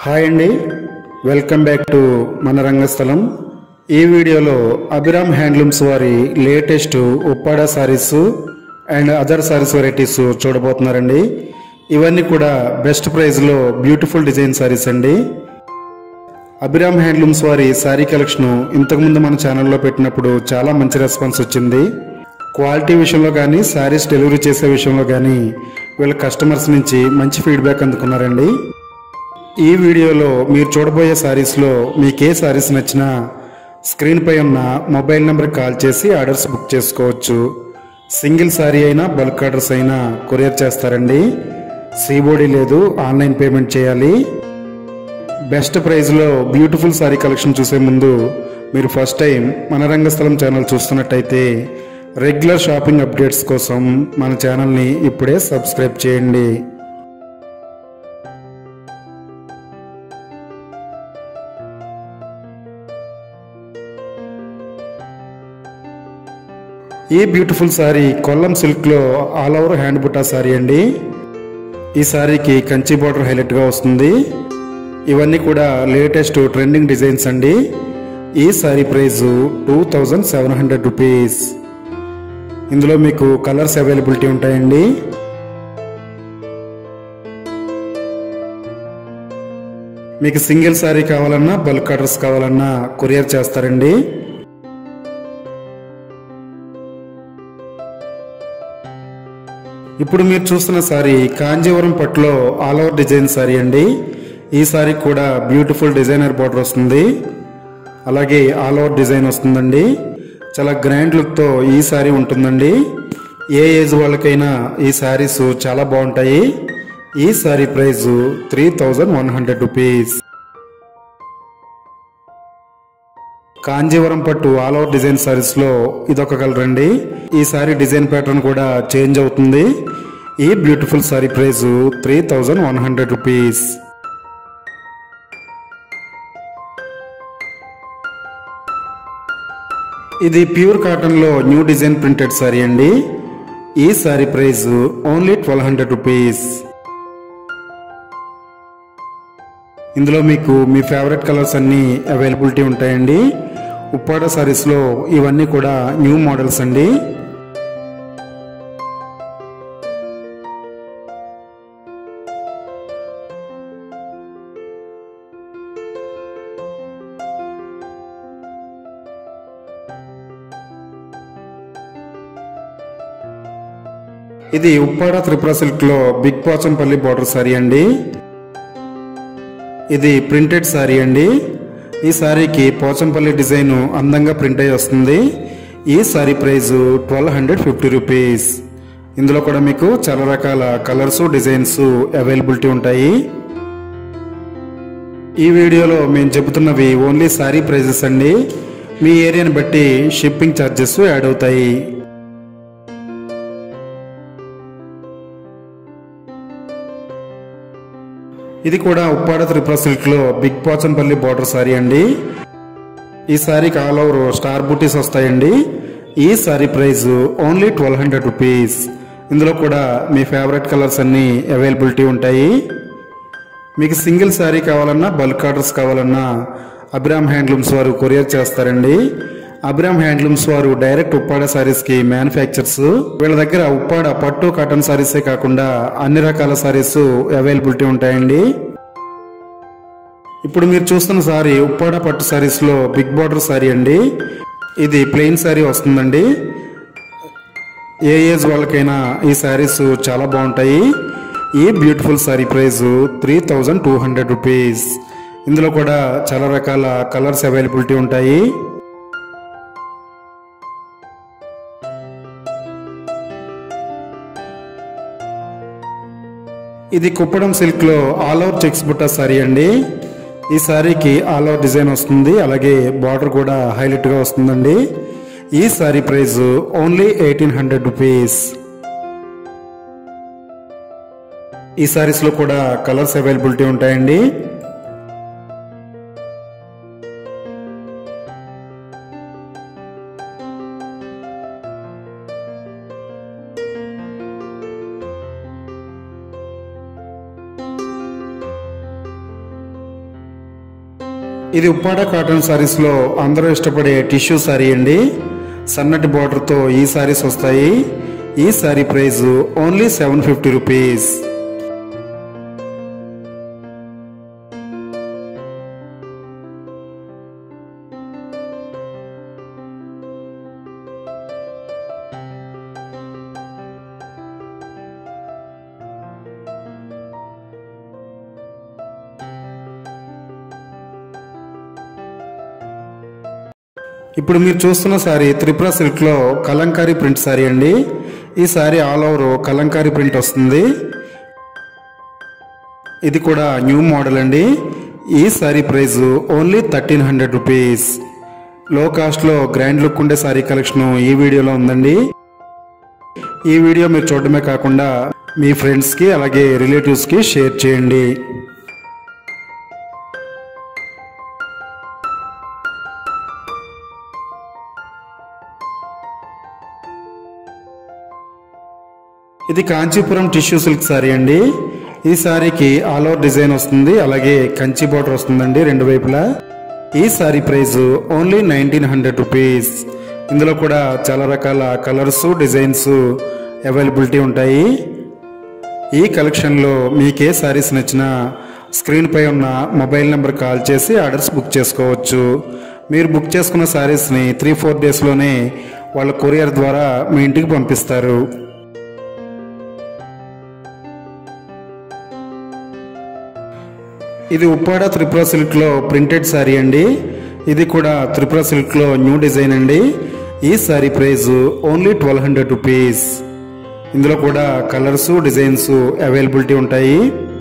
Hi అండి welcome back to మన రంగస్థలం ఈ వీడియోలో అభిరామ్ హ్యాండ్లూమ్స్ వారి latest Uppada saris and other saris varieties చూడబోతున్నారండి ఇవన్నీ కూడా బెస్ట్ ప్రైస్లో బ్యూటిఫుల్ డిజైన్ సారీస్ అండి అభిరామ్ హ్యాండ్లూమ్స్ వారి శారీ కలెక్షన్ ఇంతకుముందు మన ఛానల్లో పెట్టినప్పుడు చాలా మంచి రెస్పాన్స్ వచ్చింది క్వాలిటీ విషయంలో కానీ శారీస్ డెలివరీ చేసే విషయంలో కానీ వీళ్ళ కస్టమర్స్ నుంచి మంచి ఫీడ్బ్యాక్ అందుకున్నారండి ఈ వీడియోలో మీరు చూడబోయే శారీస్లో మీకు ఏ శారీస్ నచ్చినా స్క్రీన్పై ఉన్న మొబైల్ నెంబర్కి కాల్ చేసి ఆర్డర్స్ బుక్ చేసుకోవచ్చు సింగిల్ శారీ అయినా బల్క్ ఆర్డర్స్ అయినా కొరియర్ చేస్తారండి సీబోడీ లేదు ఆన్లైన్ పేమెంట్ చేయాలి బెస్ట్ ప్రైస్లో బ్యూటిఫుల్ సారీ కలెక్షన్ చూసే ముందు మీరు ఫస్ట్ టైం మన రంగస్థలం ఛానల్ చూస్తున్నట్టయితే రెగ్యులర్ షాపింగ్ అప్డేట్స్ కోసం మన ఛానల్ని ఇప్పుడే సబ్స్క్రైబ్ చేయండి ఈ బ్యూటిఫుల్ సారీ కొల్లం సిల్క్లో ఆల్ ఓవర్ హ్యాండ్ బుట్టా సారీ అండి ఈ సారీకి కంచి బార్డర్ హైలైట్గా వస్తుంది ఇవన్నీ కూడా లేటెస్ట్ ట్రెండింగ్ డిజైన్స్ అండి ఈ sari price two thousand seven hundred rupees ఇందులో మీకు కలర్స్ అవైలబిలిటీ ఉంటాయండి మీకు సింగిల్ సారీ కావాలన్నా బల్క్ ఆర్డర్స్ కావాలన్నా కొరియర్ చేస్తారండి ఇప్పుడు మీరు చూస్తున్న సారీ కాంజీవరం పట్టులో ఆల్ ఓవర్ డిజైన్ సారీ అండి ఈ సారీ కూడా బ్యూటిఫుల్ డిజైనర్ బార్డర్ వస్తుంది అలాగే ఆల్ ఓవర్ డిజైన్ వస్తుందండి చాలా గ్రాండ్ లుక్తో ఈ సారీ ఉంటుందండి ఏ ఏజ్ వాళ్ళకైనా ఈ సారీస్ చాలా బాగుంటాయి ఈ sari price three thousand one hundred rupees Kanjeevaram పట్టు ఆల్ ఓవర్ డిజైన్ సారీస్ లో ఇదొక కలర్ అండి ఈ సారీ డిజైన్ ప్యాటర్న్ కూడా చేంజ్ అవుతుంది ఈ beautiful sari price three thousand one hundred rupees ఇది ప్యూర్ కాటన్ లో న్యూ డిజైన్ ప్రింటెడ్ సారీ అండి ఈ sari price only twelve hundred rupees ఇందులో మీకు మీ ఫేవరెట్ కలర్స్ అన్నీ అవైలబిలిటీ ఉంటాయండి ఉప్పాడ సారీస్లో ఇవన్నీ కూడా న్యూ మోడల్స్ అండి ఇది ఉప్పాడ త్రిపుర సిల్క్లో బిగ్ పోచంపల్లి బార్డర్ సారీ అండి ఇది ప్రింటెడ్ సారీ అండి ఈ సారీకి పోచంపల్లి డిజైన్ అందంగా ప్రింట్ అయి వస్తుంది ఈ sari price twelve hundred fifty rupees ఇందులో కూడా మీకు చాలా రకాల కలర్స్ డిజైన్స్ అవైలబిలిటీ ఉంటాయి ఈ వీడియోలో మేము చెబుతున్నవి ఓన్లీ సారీ ప్రైజెస్ అండి మీ ఏరియాని బట్టి షిప్పింగ్ ఛార్జెస్ యాడ్ అవుతాయి ఇది కూడా ఉప్పాడ త్రిపుర సిల్క్ లో బిగ్ పోచంపల్లి బార్డర్ సారీ అండి ఈ సారీకి ఆల్ ఓవర్ స్టార్ బూటీస్ వస్తాయండి ఈ sari price only twelve hundred rupees ఇందులో కూడా మీ ఫేవరెట్ కలర్స్ అన్నీ అవైలబిలిటీ ఉంటాయి మీకు సింగిల్ శారీ కావాలన్నా బల్క్ ఆర్డర్స్ కావాలన్నా అభిరామ్ హ్యాండ్లూమ్స్ వారు కొరియర్ చేస్తారండి అభిరామ్ హ్యాండ్లూమ్స్ వారు డైరెక్ట్ ఉప్పాడ సారీస్ కి మ్యానుఫ్యాక్చర్స్ వీళ్ళ దగ్గర ఉప్పాడ పట్టు కాటన్ సారీసే కాకుండా అన్ని రకాల సారీస్ అవైలబిలిటీ ఉంటాయండి ఇప్పుడు మీరు చూస్తున్న సారీ ఉప్పాడ పట్టు సారీస్ లో బిగ్ బార్డర్ సారీ అండి ఇది ప్లెయిన్ సారీ వస్తుందండి ఏ ఏజ్ వాళ్ళకైనా ఈ సారీస్ చాలా బాగుంటాయి ఈ beautiful sari price three thousand two hundred rupees ఇందులో కూడా చాలా రకాల కలర్స్ అవైలబిలిటీ ఉంటాయి ఇది కుప్పడం సిల్క్ లో ఆల్ ఓవర్ చెక్స్ బుట్ట సారీ అండి ఈ సారీకి ఆల్ ఓవర్ డిజైన్ వస్తుంది అలాగే బార్డర్ కూడా హైలైట్ గా వస్తుందండి ఈ sari price only eighteen hundred rupees ఈ సారీస్ లో కూడా కలర్స్ అవైలబిలిటీ ఉంటాయండి ఇది ఉప్పాడ కాటన్ సారీస్ లో అందరూ ఇష్టపడే టిష్యూ సారీ అండి సన్నటి బార్డర్ తో ఈ సారీస్ వస్తాయి ఈ sari price only seven fifty rupees ఇప్పుడు మీరు చూస్తున్న సారీ త్రిపుర సిల్క్ లో కలంకారీ ప్రింట్ సారీ అండి ఈ sari all over Kalamkari print వస్తుంది ఇది కూడా న్యూ మోడల్ అండి ఈ sari price only thirteen hundred rupees లో కాస్ట్ లో గ్రాండ్ లుక్ ఉండే సారీ కలెక్షన్ ఈ వీడియోలో ఉందండి ఈ వీడియో మీరు చూడడమే కాకుండా మీ ఫ్రెండ్స్ కి అలాగే రిలేటివ్స్ కి షేర్ చేయండి ఇది కాంచీపురం టిష్యూ సిల్క్ సారీ అండి ఈ సారీకి ఆల్ ఓవర్ డిజైన్ వస్తుంది అలాగే కంచి బోర్డర్ వస్తుందండి రెండు వైపులా ఈ sari price only nineteen hundred rupees ఇందులో కూడా చాలా రకాల కలర్స్ డిజైన్స్ అవైలబిలిటీ ఉంటాయి ఈ కలెక్షన్లో మీకే సారీస్ నచ్చినా స్క్రీన్ పై ఉన్న మొబైల్ నెంబర్ కాల్ చేసి ఆర్డర్స్ బుక్ చేసుకోవచ్చు మీరు బుక్ చేసుకున్న సారీస్ని త్రీ ఫోర్ డేస్లోనే వాళ్ళ కొరియర్ ద్వారా మీ ఇంటికి పంపిస్తారు ఇది ఉప్పాడ త్రిపుర సిల్క్ లో ప్రింటెడ్ శారీ అండి ఇది కూడా త్రిపుర సిల్క్ లో న్యూ డిజైన్ అండి ఈ sari price only twelve hundred rupees ఇందులో కూడా కలర్స్ డిజైన్స్ అవైలబిలిటీ ఉంటాయి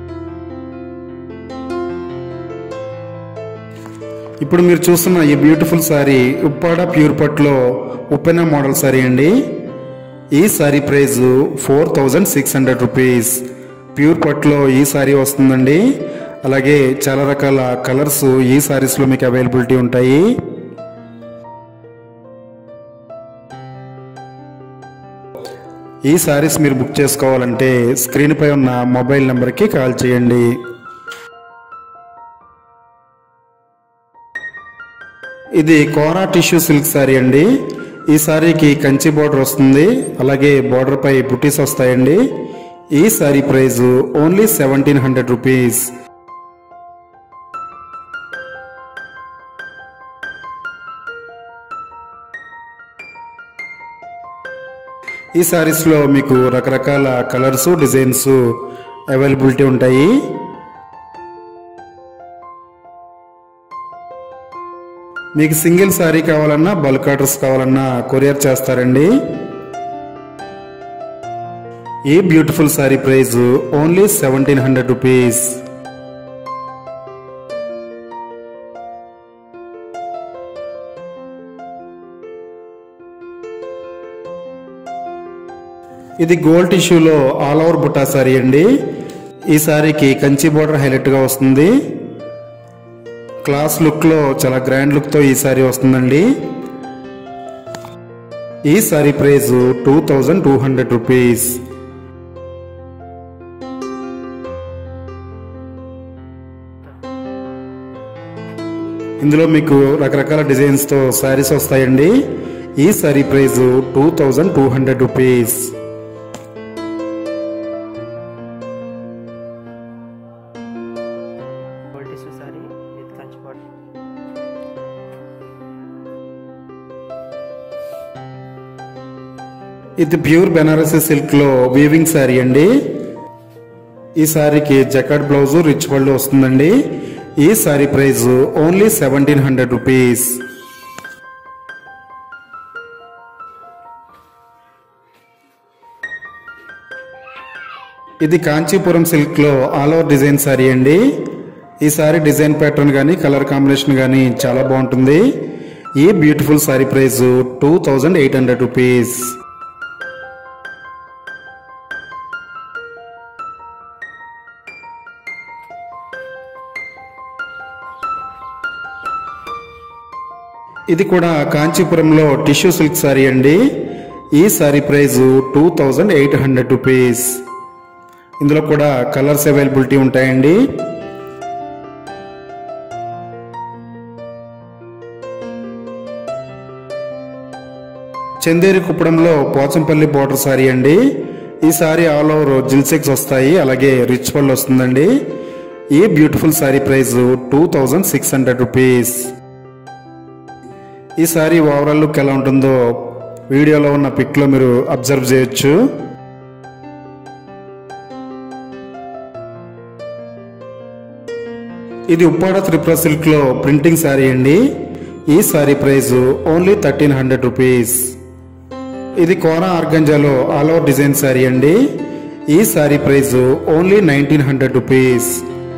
ఇప్పుడు మీరు చూస్తున్న ఈ బ్యూటిఫుల్ శారీ ఉప్పాడ ప్యూర్ పట్లో ఉప్పెన మోడల్ శారీ అండి ఈ sari price four thousand six hundred rupees pure పట్లో ఈ శారీ వస్తుందండి అలాగే చాలా రకాల కలర్స్ ఈ సారీస్లో మీకు అవైలబిలిటీ ఉంటాయి ఈ సారీస్ మీరు బుక్ చేసుకోవాలంటే స్క్రీన్ పై ఉన్న మొబైల్ నెంబర్కి కాల్ చేయండి ఇది కోరా టిష్యూ సిల్క్ సారీ అండి ఈ సారీకి కంచి బార్డర్ వస్తుంది అలాగే బార్డర్ పై బుటీస్ వస్తాయండి ఈ sari price only seventeen hundred rupees ఈ సారీస్లో మీకు రకరకాల కలర్స్ డిజైన్స్ అవైలబిలిటీ ఉంటాయి మీకు సింగిల్ సారీ కావాలన్నా బల్క్ ఆర్డర్స్ కావాలన్నా కొరియర్ చేస్తారండి ఈ beautiful sari price only seventeen hundred rupees ఇది గోల్డ్ టిష్యూలో ఆల్ ఓవర్ బుట్టా సారీ అండి ఈ సారీకి కంచి బోర్డర్ హైలైట్గా వస్తుంది క్లాస్ లుక్లో చాలా గ్రాండ్ లుక్తో ఈ సారీ వస్తుందండి ఈ sari price two thousand two hundred rupees ఇందులో మీకు రకరకాల డిజైన్స్తో శారీస్ వస్తాయండి ఈ sari price two thousand two hundred rupees gold tissue saree with kanchi border. ఇది ప్యూర్ బెనారసీ సిల్క్ లో వీవింగ్ శారీ అండి ఈ శారీకి జకాట్ బ్లౌజ్ రిచ్ పళ్ళు వస్తుందండి ఈ sari price only seventeen hundred rupees ఇది కాంచీపురం సిల్క్ లో ఆల్ ఓవర్ డిజైన్ శారీ అండి ఈ సారీ డిజైన్ ప్యాటర్న్ కానీ కలర్ కాంబినేషన్ కానీ చాలా బాగుంటుంది ఈ beautiful sari price two thousand eight hundred rupees ఇది కూడా కాంచీపురంలో టిష్యూ సిల్క్ సారీ అండి ఈ sari price two thousand eight hundred rupees ఇందులో కూడా కలర్స్ అవైలబిలిటీ ఉంటాయండి చందేరి కుప్పడంలో పోచంపల్లి బోర్డర్ సారీ అండి ఈ సారీ ఆల్ ఓవర్ జిల్సెక్స్ వస్తాయి అలాగే రిచ్ పళ్ళు వస్తుందండి ఈ beautiful sari price two thousand six hundred rupees ఈ సారీ ఓవరాల్ లుక్ ఎలా ఉంటుందో వీడియోలో ఉన్న పిక్లో మీరు అబ్జర్వ్ చేయొచ్చు ఇది ఉప్పాడ త్రిపుర సిల్క్ లో ప్రింటింగ్ శారీ అండి ఈ sari price only thirteen hundred rupees ఇది కోరా ఆర్గంజాలో ఆల్ ఓవర్ డిజైన్ శారీ అండి ఈ sari price only nineteen hundred rupees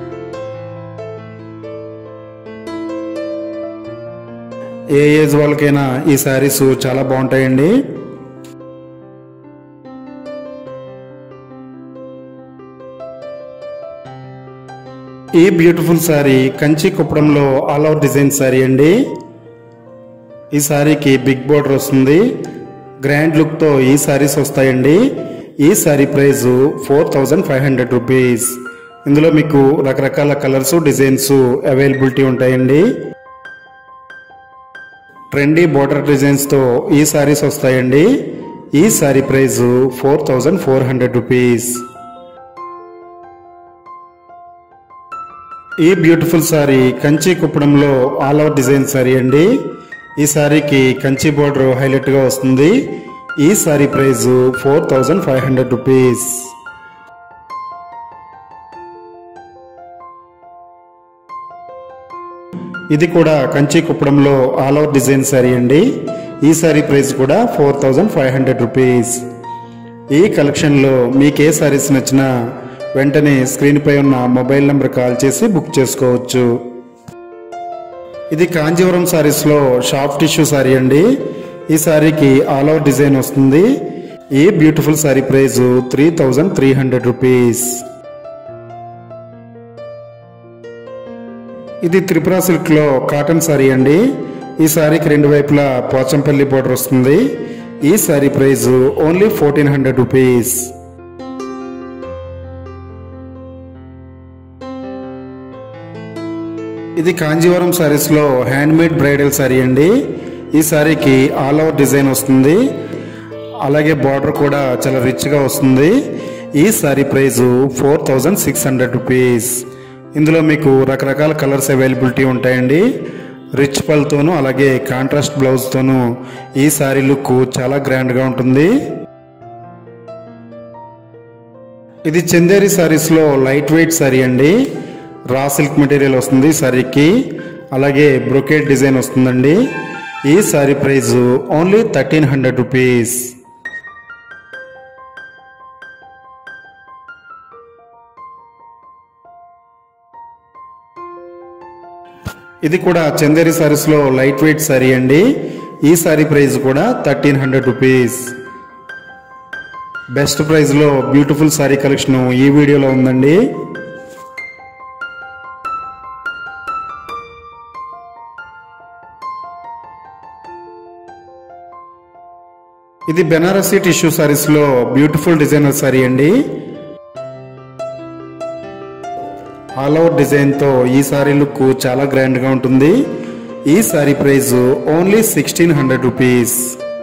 ఏ ఏజ్ వాళ్ళకైనా ఈ శారీస్ చాలా బాగుంటాయండి ఈ బ్యూటిఫుల్ శారీ కంచి కుప్పడంలో ఆల్ ఓవర్ డిజైన్ శారీ అండి ఈ శారీకి బిగ్ బోర్డర్ వస్తుంది గ్రాండ్ లుక్తో ఈ శారీస్ వస్తాయండి ఈ sari price four thousand five hundred rupees ఇందులో మీకు రకరకాల కలర్స్ డిజైన్స్ అవైలబిలిటీ ఉంటాయండి ట్రెండీ బోర్డర్ డిజైన్స్తో ఈ శారీస్ వస్తాయండి ఈ sari price four thousand four hundred rupees ఈ బ్యూటిఫుల్ సారీ కంచి కుప్పడంలో ఆల్ ఓవర్ డిజైన్ సారీ అండి ఈ సారీకి కంచి బోర్డర్ హైలైట్ గా వస్తుంది ఈ sari price four thousand five hundred rupees ఇది కూడా కంచి కుప్పడంలో ఆల్ ఓవర్ డిజైన్ సారీ అండి ఈ సారీ ప్రైస్ కూడా four thousand five hundred rupees ఈ కలెక్షన్లో మీకు ఏ సారీస్ నచ్చినా వెంటనే స్క్రీన్ పై ఉన్న మొబైల్ నంబర్ కాల్ చేసి బుక్ చేసుకోవచ్చు ఇది కాంజీవరం సారీస్లో షాఫ్ట్ టిష్యూ సారీ అండి ఈ సారీకి ఆల్ ఓవర్ డిజైన్ వస్తుంది ఈ beautiful sari price three thousand three hundred rupees ఇది త్రిపుర సిల్క్ లో కాటన్ సారీ అండి ఈ సారీకి రెండు వైపులా పోచంపల్లి బోర్డర్ వస్తుంది ఈ sari price only fourteen hundred rupees ఇది కాంజీవరం సారీస్ లో హ్యాండ్ మేడ్ బ్రైడల్ సారీ అండి ఈ సారీకి ఆల్ ఓవర్ డిజైన్ వస్తుంది అలాగే బార్డర్ కూడా చాలా రిచ్ గా వస్తుంది ఈ sari price four thousand six hundred rupees ఇందులో మీకు రకరకాల కలర్స్ అవైలబిలిటీ ఉంటాయండి రిచ్ పల్తోనూ అలాగే కాంట్రాస్ట్ బ్లౌజ్తోనూ ఈ సారీ లుక్ చాలా గ్రాండ్గా ఉంటుంది ఇది చందేరి సారీస్లో లైట్ వెయిట్ సారీ అండి రా సిల్క్ మెటీరియల్ వస్తుంది సారీకి అలాగే బ్రొకేట్ డిజైన్ వస్తుందండి ఈ sari price only thirteen hundred rupees ఇది కూడా చందేరి సారీస్లో లైట్ వెయిట్ సారీ అండి ఈ సారీ ప్రైస్ కూడా థర్టీన్ హండ్రెడ్ రూపీస్ బెస్ట్ ప్రైస్లో బ్యూటిఫుల్ సారీ కలెక్షన్ ఈ వీడియోలో ఉందండి ఇది బెనారసీ టిష్యూ సారీస్లో బ్యూటిఫుల్ డిజైనర్ సారీ అండి ఆల్ ఓవర్ డిజైన్తో ఈ సారీ లుక్ చాలా గ్రాండ్గా ఉంటుంది ఈ sari price only sixteen hundred rupees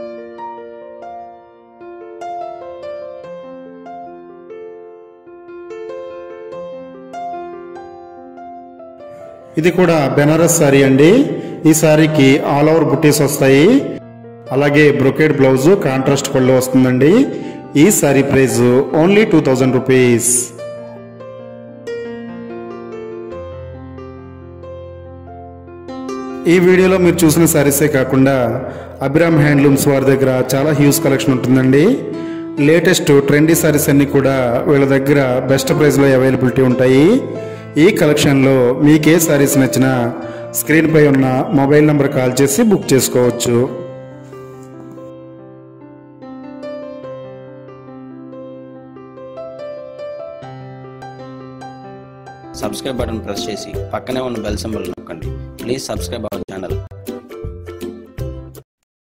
ఇది కూడా బెనారస్ సారీ అండి ఈ సారీకి ఆల్ ఓవర్ బుట్టీస్ వస్తాయి అలాగే బ్రొకేడ్ బ్లౌజ్ కాంట్రాస్ట్ పళ్ళు వస్తుందండి ఈ sari price only two thousand rupees ఈ వీడియోలో మీరు చూసిన సారీసే కాకుండా అభిరామ్ హ్యాండ్లూమ్స్ వారి దగ్గర చాలా హ్యూజ్ కలెక్షన్ ఉంటుందండి లేటెస్ట్ ట్రెండీ సారీస్ అన్ని కూడా వీళ్ళ దగ్గర బెస్ట్ ప్రైస్లో అవైలబిలిటీ ఉంటాయి ఈ కలెక్షన్లో మీకు ఏ సారీస్ నచ్చినా స్క్రీన్పై ఉన్న మొబైల్ నంబర్ కాల్ చేసి బుక్ చేసుకోవచ్చు సబ్స్క్రైబ్ బటన్ ప్రెస్ చేసి పక్కనే ఉన్న బెల్ సింబల్ నొక్కండి ప్లీజ్ సబ్స్క్రైబ్ అవ్వండి